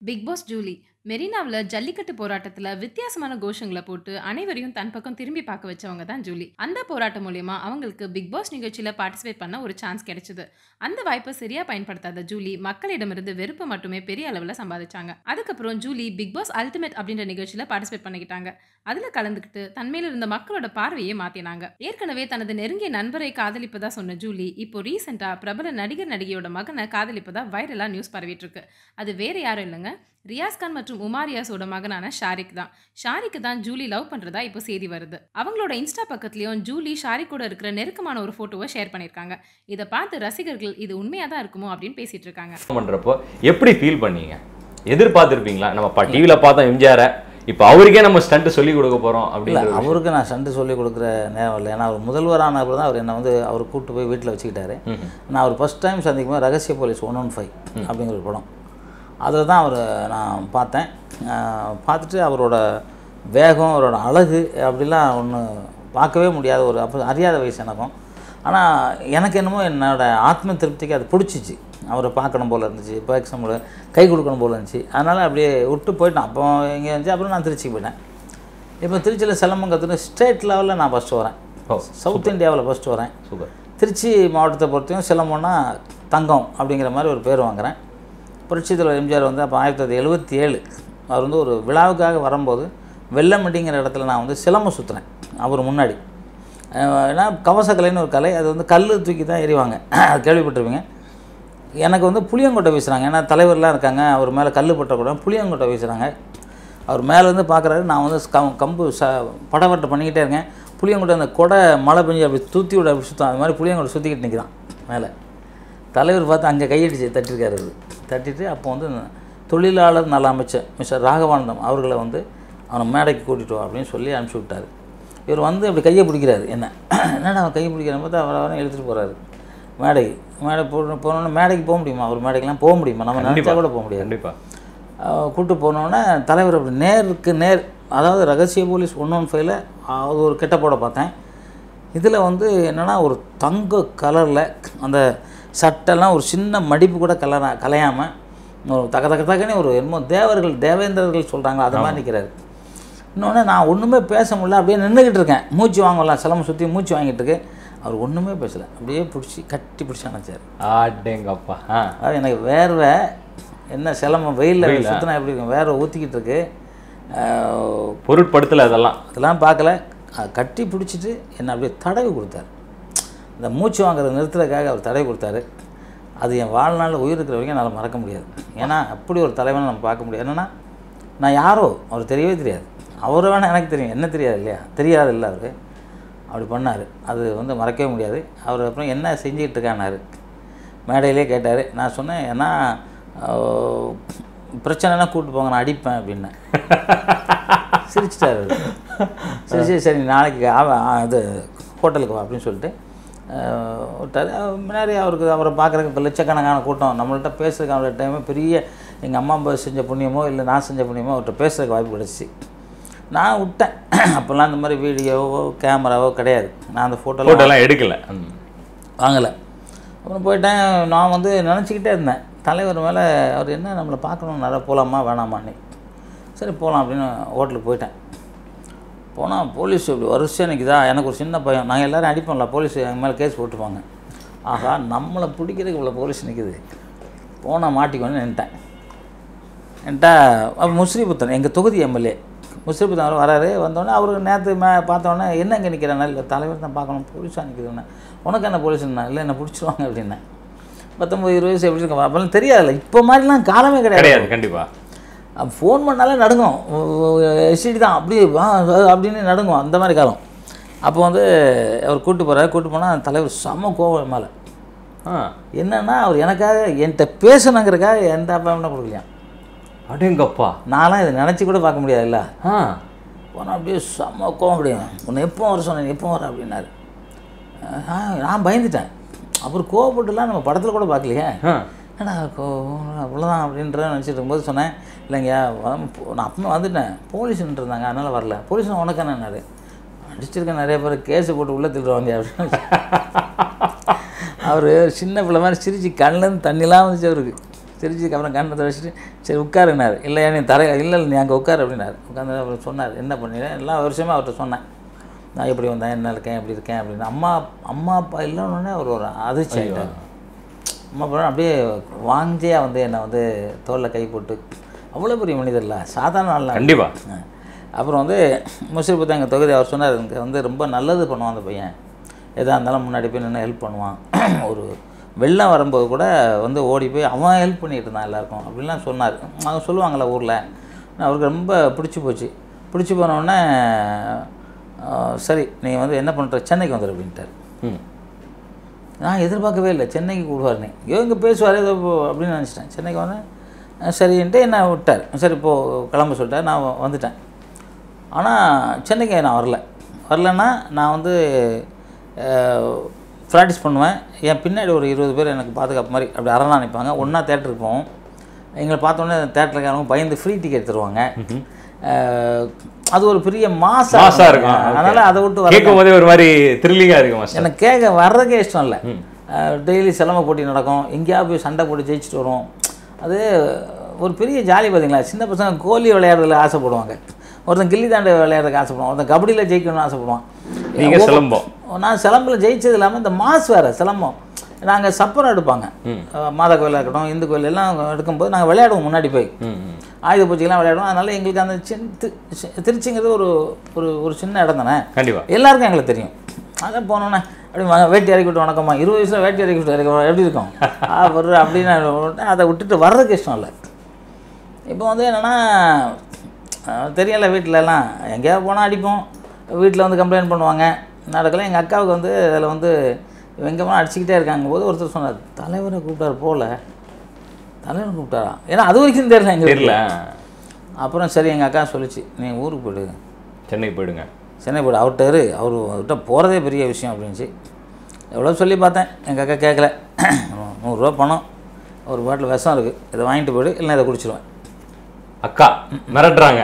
Big pass Julie மெரினாவில் ஜல்லிக்கட்டு போராட்டத்தில் வித்தியாசமான கோஷங்களை போட்டு அனைவரையும் தன் பக்கம் திரும்பி பார்க்க வச்சவங்க தான் ஜூலி அந்த போராட்டம் மூலியமா அவங்களுக்கு பிக் பாஸ் நிகழ்ச்சியில் பார்ட்டிசிபேட் பண்ண ஒரு சான்ஸ் கிடைச்சது அந்த வாய்ப்பை சரியா பயன்படுத்தாத ஜூலி மக்களிடமிருந்து வெறுப்பை மட்டுமே பெரிய அளவில் சம்பாதிச்சாங்க அதுக்கப்புறம் ஜூலி பிக் பாஸ் அல்டிமேட் அப்படின்ற நிகழ்ச்சியில் பார்ட்டிசிபேட் பண்ணிக்கிட்டாங்க அதில் கலந்துக்கிட்டு தன்மையில இருந்த மக்களோட பார்வையை மாத்தினாங்க ஏற்கனவே தனது நெருங்கிய நண்பரை காதலிப்பதா சொன்ன ஜூலி இப்போ ரீசெண்டா பிரபல நடிகர் நடிகையோட மகனை காதலிப்பதா வைரலா நியூஸ் பரவிட்டு இருக்கு அது வேற யாரும் இல்லைங்க ரியாஸ் கான் மற்றும் உமாரியாஸோட மகனான ஷாரிக் தான் ஷாரிக்கு தான் ஜூலி லவ் பண்றதா இப்போ செய்தி வருது அவங்களோட இன்ஸ்டா பக்கத்துலயும் ஜூலி ஷாரிக் கூட இருக்கிற நெருக்கமான ஒரு போட்டோவை ஷேர் பண்ணியிருக்காங்க இதை பார்த்து ரசிகர்கள் இது உண்மையா தான் இருக்குமோ அப்படின்னு பேசிட்டு இருக்காங்க பண்றப்போ எப்படி ஃபீல் பண்ணீங்க எதிர்பார்த்துருப்பீங்களா நம்ம இப்போ டிவியில் பார்த்தோம் எம்ஜிஆரை இப்போ அவருக்கே நம்ம ஸ்டண்ட் சொல்லி கொடுக்க போறோம் இல்லை அப்படின்னு அவருக்கு நான் சண்டை சொல்லி கொடுக்குற நேரம் இல்லை ஏன்னா அவர் முதல்வரான அப்புறம் தான் அவர் என்னை வந்து அவர் கூப்பிட்டு போய் வீட்டில் வச்சுக்கிட்டாரு நான் அவர் ஃபஸ்ட் டைம் சந்திக்கும் போது ரகசிய போலீஸ் ஒன் ஒன் ஃபைவ் அப்படிங்கிற ஒரு படம் அதில் தான் அவர் நான் பார்த்தேன் ஆஹ் பார்த்துட்டு அவரோட வேகம் அவரோட அழகு அப்படிலாம் ஒன்று பார்க்கவே முடியாத ஒரு அப்போ அறியாத வயசு எனக்கும் ஆனால் எனக்கு என்னமோ என்னோட ஆத்ம திருப்திக்கு அது பிடிச்சிச்சு அவரை பார்க்கணும் போல் இருந்துச்சு பேச முடியல கை கொடுக்கணும் போல் இருந்துச்சு அதனால் அப்படியே விட்டு போயிட்டேன் அப்போ இங்கே இருந்துச்சு அப்புறம் நான் திருச்சிக்கு போயிட்டேன் இப்போ திருச்சியில் சிலம்பம் கற்றுன்னு ஸ்டேட் லெவலில் நான் ஃபஸ்ட்டு வரேன் ஓ சவுத் இந்தியாவில் ஃபஸ்ட்டு வரேன் சூப்பர் திருச்சி மாவட்டத்தை பொறுத்தையும் சிலம்பம்னா தங்கம் அப்படிங்கிற மாதிரி ஒரு பேர் வாங்குறேன் புரட்சி தலைவர் எம்ஜிஆர் வந்து அப்போ ஆயிரத்தி தொள்ளாயிரத்தி எழுபத்தி ஏழு அவர் வந்து ஒரு விழாவுக்காக வரும்போது வெள்ளமண்டிங்கிற இடத்துல நான் வந்து சிலம்பம் சுற்றுறேன் அவர் முன்னாடி அஹ் ஏன்னா கவசக்கலைன்னு ஒரு கலை அது வந்து கல் தூக்கி தான் எறிவாங்க அது கேள்விப்பட்டிருப்பீங்க எனக்கு வந்து புளியங்கொட்டை வீசுகிறாங்க ஏன்னா தலைவர்லாம் இருக்காங்க அவர் மேலே கல் பட்டக்கூட புளியங்கொட்டை வீசுகிறாங்க அவர் மேலே வந்து பார்க்குறாரு நான் வந்து கம் கம்பு ச படவட்டை பண்ணிக்கிட்டே இருக்கேன் புளியங்கொட்டை அந்த கொடை மழை பெஞ்சு அப்படி தூத்தி விட அப்படி சுத்தம் அது மாதிரி புளியங்கொட்டை சுற்றிக்கிட்டு நிற்கிறான் மேலே தலைவர் பார்த்து அங்கே கையடிச்சு தட்டிருக்காரு அவரு. தட்டிட்டு அப்போ வந்து தொழிலாளர் நல அமைச்சர் மிஸ்டர் ராகவானந்தம் அவர்களை வந்து அவனை மேடைக்கு கூட்டிட்டு வா அப்படின்னு சொல்லி அனுப்பிச்சி விட்டாரு இவர் வந்து அப்படி கையை பிடிக்கிறாரு என்ன என்னடா அவன் கையை பிடிக்கிற பார்த்தா அவரை அவரை எடுத்துகிட்டு போகிறாரு மேடைக்கு மேடை போ போனோன்னே மேடைக்கு போக முடியுமா அவர் மேடைக்கெல்லாம் போக முடியுமா நம்ம நினச்சா கூட போக முடியாது கண்டிப்பா அஹ் கூட்டு போனோடனே தலைவர் அப்படி நேருக்கு நேர் அதாவது ரகசிய போலீஸ் ஒன் ஒன் ஃபைவ்ல அது ஒரு கெட்ட போட பார்த்தேன் இதில் வந்து என்னென்னா ஒரு தங்க கலரில் அந்த சட்டெல்லாம் ஒரு சின்ன மடிப்பு கூட கலரா கலையாமல் ஒரு தக தக தகனே ஒரு என்னமோ தேவர்கள் தேவேந்திரர்கள் சொல்கிறாங்களா அது மாதிரி நிற்கிறாரு இன்னொன்று நான் ஒன்றுமே பேச முடியல அப்படியே நின்றுக்கிட்டு இருக்கேன் மூச்சு வாங்கலாம் சிலம்பு சுற்றி மூச்சு வாங்கிட்டு இருக்கு அவர் ஒன்றுமே பேசலை அப்படியே பிடிச்சி கட்டி பிடிச்சி அணைச்சார் ஆட்டேங்கப்பா ஆ அதாவது எனக்கு வேர்வை என்ன சிலம்பம் வெயிலில் சுற்றினா எப்படி இருக்கும் வேர்வை ஊற்றிக்கிட்டு இருக்கு ஆஹ் பொருட்படுத்தல அதெல்லாம் அதெல்லாம் பார்க்கல அஹ் கட்டி பிடிச்சிட்டு என்னை அப்படியே தடவி கொடுத்தாரு இந்த மூச்சு வாங்குறத நிறுத்துறதுக்காக அவர் தடவி கொடுத்தாரு அது என் வாழ்நாளில் உயிர் இருக்கிற வரைக்கும் என்னால் மறக்க முடியாது ஏன்னா அப்படி ஒரு தலைவனை நம்ம பார்க்க முடியாது என்னென்னா நான் யாரோ அவர் தெரியவே தெரியாது அவரை வேணால் எனக்கு தெரியும் என்ன தெரியாது இல்லையா தெரியாது இல்லை அவர் அப்படி பண்ணார் அது வந்து மறக்கவே முடியாது அவர் அப்புறம் என்ன செஞ்சுக்கிட்டு இருக்கானாரு மேடையிலே கேட்டார் நான் சொன்னேன் ஏன்னா அஹ், பிரச்சனைனா கூப்பிட்டு போங்க நான் அடிப்பேன் அப்படின்னேன் சிரிச்சிட்டாரு அவரு. சிரிச்சு சரி நாளைக்கு அவ- ஆ, இது ஹோட்டலுக்கு வா அப்படின்னு சொல்லிட்டு அஹ், விட்டாரு அவர் முன்னாடி அவருக்கு அவரை பார்க்குறதுக்கு இப்போ லட்சக்கணக்கான கூட்டம் நம்மள்ட்ட பேசுறதுக்கு அவரோட டைமே பெரிய எங்கள் அம்மா அப்பா செஞ்ச புண்ணியமோ இல்லை நான் செஞ்ச புண்ணியமோ அவர்கிட்ட பேசுறதுக்கு வாய்ப்பு கிடச்சி நான் விட்டேன் அப்போல்லாம் இந்த மாதிரி வீடியோவோ கேமராவோ கிடையாது நான் அந்த ஃபோட்டோலாம் ஃபோட்டோலாம் எடுக்கல ம். வாங்கலை அப்புறம் போயிட்டேன் நான் வந்து நினச்சிக்கிட்டே இருந்தேன் தலைவர் மேலே அவர் என்ன நம்மளை பார்க்கணும் நிறைய போகலாமா வேணாமான்னு சரி போகலாம் அப்படின்னு ஹோட்டலுக்கு போயிட்டேன் போனால் போலீஸ் இப்படி வரிசையாக நிற்குதா எனக்கு ஒரு சின்ன பையன் நாங்கள் எல்லோரும் அடிப்போம்ல போலீஸ் எங்கள் மேலே கேஸ் போட்டுப்பாங்க ஆஹா நம்மளை பிடிக்கிறதுக்கு இவ்வளோ போலீஸ் நிற்குது போனால் மாட்டிக்கொண்டு நின்ட்டேன் என்கிட்ட அப்போ முஸ்ரீபுத்தன் எங்கள் தொகுதி எம்எல்ஏ முஸ்ரீபுத்தன் அவர் வராரு வந்தோடனே அவருக்கு நேற்று மே பார்த்தோன்னே என்ன இங்கே நிற்கிறேன் இல்லை தலைவர் தான் பார்க்கணும் போலீஸாக நிற்கிறேன் உனக்கு என்ன போலீஸ்னா இல்லை என்ன பிடிச்சிருவாங்க அப்படின்னேன் பத்தொம்பது இருபது வயசு எப்படி இருக்கும் அப்போல்லாம் தெரியாதுல்ல இப்போ மாதிரிலாம் காலமே கிடையாது கிடையாது கண்டிப்பா ஃபோன் பண்ணாலே நடுங்கும் எஸ்டிடி தான் அப்படி வா அப்படின்னு நடுங்கும் அந்த மாதிரி காலம் அப்போ வந்து அவர் கூட்டு போகிறார் கூட்டு போனால் தலைவர் செம்ம கோவம் மேலே ஆ என்னன்னா அவர் எனக்காக என்கிட்ட பேசணுங்கிறக்காக எந்த அப்பாயின்மெண்ட்டும் கொடுக்கலையாம் அடேங்கப்பா நான்லாம் இதை நினச்சி கூட பார்க்க முடியாதுல்ல ஆ போனால் அப்படியே செம்ம கோவம் அப்படியும் உன்னை எப்போ வர சொன்னேன் எப்போ வர அப்படின்னாரு ஆ, நான் பயந்துட்டேன் அப்புறம் கோவப்பட்டுலாம் நம்ம படத்தில் கூட பார்க்கலையே ஆ என்னடா கோவம் அவ்வளோதான் அப்படின்ற நினச்சிட்டு இருக்கும்போது சொன்னேன் இல்லைங்கய்யா வரம் போ- நான் அப்பவே வந்துட்டேன் போலீஸ்ன்ட்டு இருந்தாங்க அதனால் வரல போலீஸ் உனக்கு என்னன்னாரு அடிச்சிருக்கேன் நிறைய பேர் கேஸு போட்டு உள்ளே திட்டுவாங்க அப்படின்னு அவர் சின்ன பிள்ளை மாதிரி சிரிச்சு கண்ணிலேருந்து தண்ணிலாம் வந்துச்சு அவருக்கு சிரிச்சதுக்கு அப்புறம் கண்ணத்தை வச்சுட்டு சரி உட்காருனார் இல்லையா நீ தர இல்லை இல்லை நீ அங்கே உட்காரு அப்படின்னாரு உட்காந்து அப்புறம் சொன்னார் என்ன பண்ணிடுறேன் எல்லா வருஷமாக அவர்கிட்ட சொன்னேன் நான் எப்படி வந்தேன் என்ன இருக்கேன் எப்படி இருக்கேன் அப்படின்னு அம்மா அம்மா அப்பா இல்லைன்னு அவர் ஒரு அதிர்ச்சி ஆகிட்டார் அம்மா அப்பா அப்படியே வாஞ்சியாக வந்து என்னை வந்து தோளில் கை போட்டு அவ்வளோ பெரிய மனிதர்ல சாதாரண ஆள் கண்டிப்பா அப்புறம் வந்து முஷிர் எங்கள் தொகுதி அவர் சொன்னார் இங்கே வந்து ரொம்ப நல்லது பண்ணுவான் அந்த பையன் எதாக இருந்தாலும் முன்னாடி போய் நின்று ஹெல்ப் பண்ணுவான் ஒரு வெள்ளம் வரும்போது கூட வந்து ஓடி போய் அவன் ஹெல்ப் பண்ணிட்டு இருந்தான் எல்லாருக்கும் அப்படிலாம் சொன்னார் அவங்க சொல்லுவாங்கள்ல ஊரில் அவருக்கு ரொம்ப பிடிச்சி போச்சு பிடிச்சி போனோடனே சரி நீ வந்து என்ன பண்ணுற சென்னைக்கு வந்துடு அப்படின்ட்டார் ம் நான் எதிர்பார்க்கவே இல்லை சென்னைக்கு கூடுவார் நீ ஐயோ இங்கே பேசுவார் ஏதோ இப்போ அப்படின்னு நினச்சிட்டேன் சென்னைக்கு வந்தேன் அஹ் சரின்ட்டு என்ன விட்டார் சரி இப்போ கிளம்ப சொல்லிட்டார் நான் வ- வந்துட்டேன் ஆனால் சென்னைக்கு நான் வரல வரலன்னா நான் வந்து ப்ராக்டிஸ் பண்ணுவேன் என் பின்னாடி ஒரு இருபது பேர் எனக்கு பாதுகாப்பு மாதிரி அப்படி அரணா நிற்பாங்க ஒன்றா தேட்டருக்கு போவோம் எங்களை பார்த்தோன்னே தேட்டருக்காரங்க பயந்து ஃப்ரீ டிக்கெட் தருவாங்க அஹ், அது ஒரு பெரிய மாசா மாசா இருக்கும் அதனால் அதை விட்டு வர கேட்கும் போதே ஒரு மாதிரி த்ரில்லிங்கா இருக்கு மாஸ்டர் எனக்கு கேட்க வர்றதுக்கே இஷ்டம் இல்லை டெய்லி சிலம்ப போட்டி நடக்கும் எங்கேயாவது போய் சண்டை போட்டு ஜெயிச்சுட்டு வரும் அது ஒரு பெரிய ஜாலி பார்த்தீங்களா சின்ன பசங்க கோலி விளையாடுறதுல ஆசைப்படுவாங்க ஒருத்தன் கில்லி தாண்டு விளையாடுறதுக்கு ஆசைப்படுவான் ஒருத்தன் கபடியில் ஜெயிக்கணும்னு ஆசைப்படுவான் நீங்க சிலம்பம் நான் சிலம்பில் ஜெயிச்சது இல்லாமல் இந்த மாஸ் வேறு சிலம்பம் நாங்கள் சப்பரம் எடுப்பாங்க அஹ் மாதா கோயிலாக இருக்கட்டும் இந்து கோயில் எல்லாம் எடுக்கும்போது நாங்கள் விளையாடுவோம் முன்னாடி போய் ம் ம். ஆயுத பூஜைக்கெல்லாம் விளையாடுவோம் அதனால எங்களுக்கு அந்த சின்ன தி- சி- திருச்சிங்கிறது ஒரு ஒரு ஒரு சின்ன இடம் தானே கண்டிப்பா எல்லாருக்கும் எங்களுக்கு தெரியும் அதான் போனோன்னே அப்படி வாங்க, வேட்டி இறக்கி விட்டு வணக்கம்மா இருபது வயசுல வேட்டி இறக்கி விட்டு இறக்கி எப்படி இருக்கும் ஆ வர்ற அப்படின்னு அதை விட்டுட்டு வர்றதுக்கு இஷ்டம் இல்லை இப்போ வந்து என்னென்னா தெரியல வீட்டிலலாம் எங்கேயாவது போனால் அடிப்போம் வீட்டில் வந்து கம்ப்ளைண்ட் பண்ணுவாங்க நடக்கல எங்கள் அக்காவுக்கு வந்து அதில் வந்து எங்கே போனால் அடிச்சுக்கிட்டே இருக்காங்க போது ஒருத்தர் சொன்னார் தலைவரை கூப்பிட்டார் போகல தலைவரை கூப்பிட்டாரா ஏன்னா அது வரைக்கும் தெரியல எங்கள் தெரியல அப்புறம் சரி எங்கள் அக்கா சொல்லிச்சு நீ ஊருக்கு போயிடு சென்னைக்கு போயிடுங்க சென்னை போய்டு அவர்கிட்ட இரு அவர் அவர்கிட்ட போகிறதே பெரிய விஷயம் அப்படின்ச்சு எவ்வளோ சொல்லி பார்த்தேன் எங்கள் அக்கா கேட்கல நூறுரூவா பணம் ஒரு பாட்டில் விஷம் இருக்குது இதை வாங்கிட்டு போயிடு இல்லைன்னா இதை குடிச்சிடுவேன் அக்கா மிரட்டுறாங்க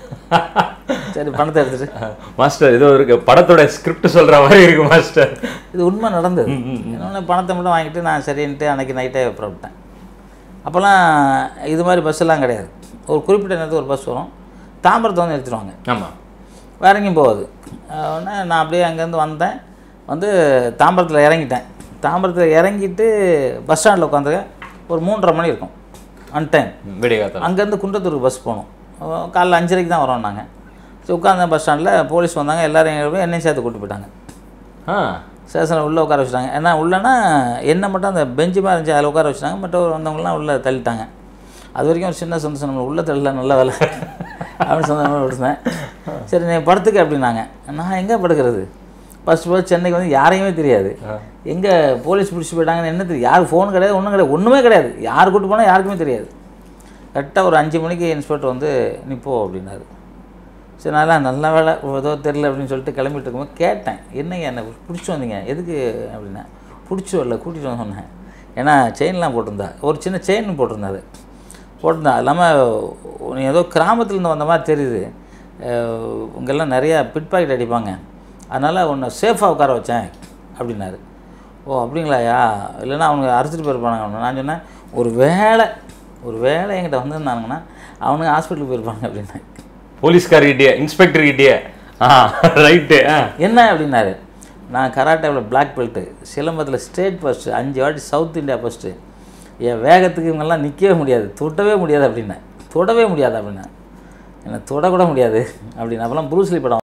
சரி பணத்தை எடுத்துட்டு மாஸ்டர் ஏதோ இருக்கு படத்தோட ஸ்கிரிப்ட் சொல்ற மாதிரி இருக்கு மாஸ்டர் இது உண்மை நடந்தது இன்னொன்று பணத்தை மட்டும் வாங்கிட்டு நான் சரின்ட்டு அன்னைக்கு நைட்டே புறப்பட்டேன் அப்போல்லாம் இது மாதிரி பஸ்ஸெல்லாம் கிடையாது ஒரு குறிப்பிட்ட நேரத்துக்கு ஒரு பஸ் வரும் தாம்பரத்தை வந்து நிறுத்திடுவாங்க ஆமா வேற எங்கேயும் போகாது அஹ் உடனே நான் அப்படியே அங்கேருந்து வந்தேன் வந்து தாம்பரத்தில் இறங்கிட்டேன் தாம்பரத்தில் இறங்கிட்டு பஸ் ஸ்டாண்டில் உட்காந்துருக்கேன் ஒரு மூன்றரை மணி இருக்கும் அன் டைம் விடிய காத்தல அங்கேருந்து குன்றத்தூருக்கு பஸ் போகணும் அஹ் காலைல அஞ்சரைக்கு தான் வரோம் நாங்கள் சரி உட்காந்த பஸ் ஸ்டாண்டில் போலீஸ் வந்தாங்க எல்லாரும் எங்களை போய் என்னையும் சேர்த்து கூட்டு போயிட்டாங்க ஆ ஸ்டேஷனில் உள்ளே உட்கார வச்சுட்டாங்க ஏன்னா உள்ளனா என்ன மட்டும் அந்த பெஞ்சு மாதிரி இருந்துச்சு அதில் உட்கார வச்சுட்டாங்க மற்ற வந்தவங்களாம் உள்ளே தள்ளிட்டாங்க அது வரைக்கும் ஒரு சின்ன சந்தோஷம் நம்ம உள்ளே தள்ளல நல்ல வேலை அப்படின்னு சொந்த விட்டுருந்தேன் சரி நீ படுத்துக்க அப்படின்னாங்க நான் எங்கே படுக்கிறது ஃபஸ்ட் ஃபஸ்ட் சென்னைக்கு வந்து யாரையுமே தெரியாது எங்கே போலீஸ் பிடிச்சி போயிட்டாங்கன்னு என்ன தெரியும் யார் ஃபோன் கிடையாது ஒன்றும் கிடையாது ஒன்றுமே கிடையாது யார் கூட்டு போனால் யாருக்குமே தெரியாது கரெக்டாக ஒரு அஞ்சு மணிக்கு இன்ஸ்பெக்டர் வந்து நீ போ அப்படின்னாரு சரி நல்லா நல்ல வேலை ஏதோ தெரில அப்படின்னு சொல்லிட்டு கிளம்பிட்டு இருக்கும்போது கேட்டேன் என்னங்க என்ன பிடிச்சி வந்தீங்க எதுக்கு அப்படின்னா பிடிச்சி வரல கூட்டிகிட்டு வந்து சொன்னேன் ஏன்னா செயின்லாம் போட்டிருந்தா ஒரு சின்ன செயின் போட்டிருந்தாரு போட்டிருந்தா அது இல்லாமல் நீ ஏதோ கிராமத்துலேருந்து வந்த மாதிரி தெரியுது அஹ் இங்கெல்லாம் நிறையா பிட் பாக்கெட் அடிப்பாங்க அதனால் உன்னை சேஃபாக உட்கார வச்சேன் அப்படின்னாரு ஓ அப்படிங்களாயா இல்லைன்னா அவங்க அரைச்சிட்டு போயிருப்பானுங்க நான் சொன்னேன் ஒரு வேலை ஒரு வேலை என்கிட்ட வந்திருந்தாங்கன்னா அவனுங்க ஹாஸ்பிட்டலுக்கு போயிருப்பாங்க அப்படின்னேன் போலீஸ்கார்கிட்டயே இன்ஸ்பெக்டர் கிட்டயே ஆ ரைட்டு ஆ என்ன அப்படின்னாரு நான் கராட்டேவில் பிளாக் பெல்ட்டு சிலம்பத்தில் ஸ்டேட் ஃபஸ்ட்டு அஞ்சு வாட்டி சவுத் இந்தியா ஃபஸ்ட்டு என் வேகத்துக்கு இவங்கெல்லாம் நிற்கவே முடியாது தொடவே முடியாது அப்படின்னேன் தொடவே முடியாது அப்படின்னேன் என்னை தொடக்கூட முடியாது அப்படின்னு அப்போல்லாம் ப்ரூஸ்லி படம்